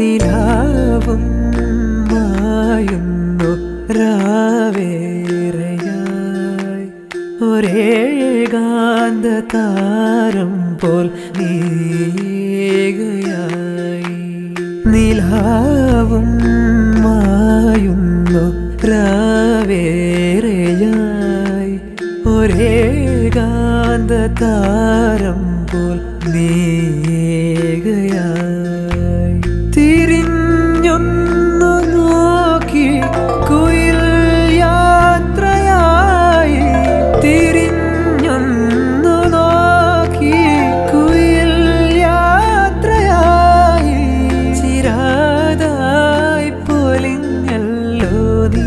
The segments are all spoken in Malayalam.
നിലാവും മായുന്നു രാവേറെയായി ഒരേകാന്ത താരം പോൽ നീകയായി നിലാവും മായുന്നു രാവേറെയായി ഒരേകാന്ത താരം പോൽ നീകയായി തിരിഞ്ഞൊന്നു നോക്കി കുയിൽ യാത്രയായി തിരിഞ്ഞൊന്നു നോക്കി കുയിൽ യാത്രയായി ചിരാതായി പൊലിഞ്ഞല്ലോ നീ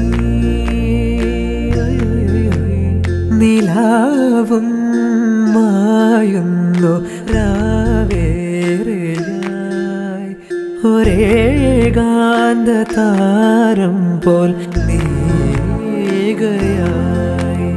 നിലാവും മായുന്നു രാവേറെയായി ഒരേകാന്ത താരം പോൽ നീകയായി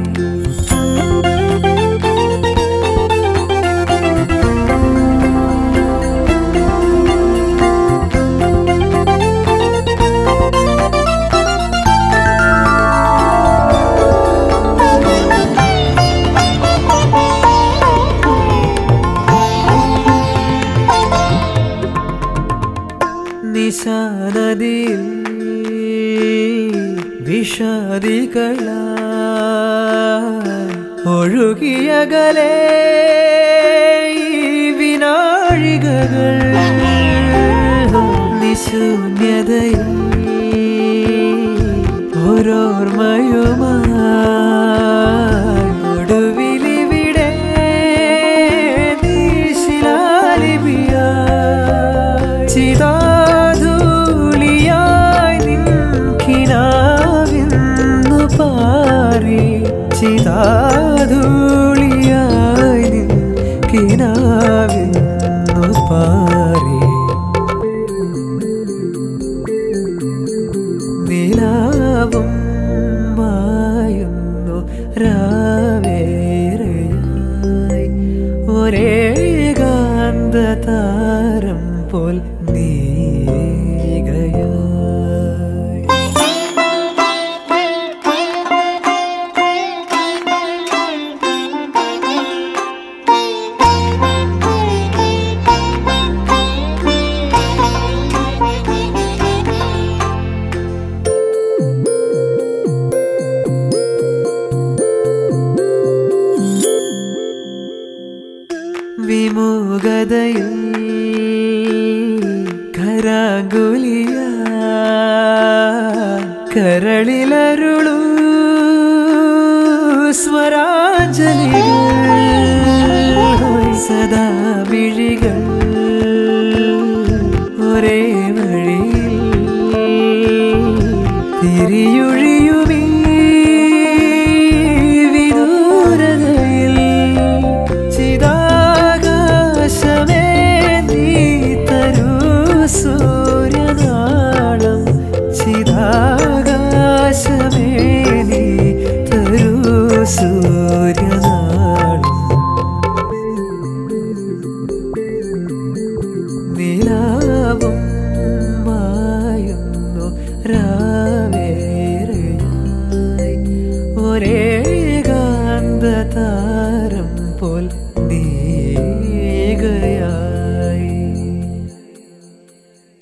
നിശാനദിയിൽ വിഷാദികള ഒഴുകിയകലേ ഈ വിനാഴികകൾ നിശൂന്യതയിൽ ഓരോർമ്മയുമായി ഒടുവിലിവിടെ നീശിലാലിപിയായി ചിതാധൂളിയായി നിൻകിനാവിന്നു പാറി ചിതാധൂളിയായി നിൻകിനാവിന്നു പാറി നിലാവും മായുന്നു രാവേറെയായി ഒരേകാന്ത താരം പോൽ നീകയായി വിമുഖതയിൽ കരാകുലിയ കരളിലരുളു സ്വരാഞ്ജലികൾ സദാ വിഴികൾ ഒരേ വഴിയിൽ തിരിയുഴ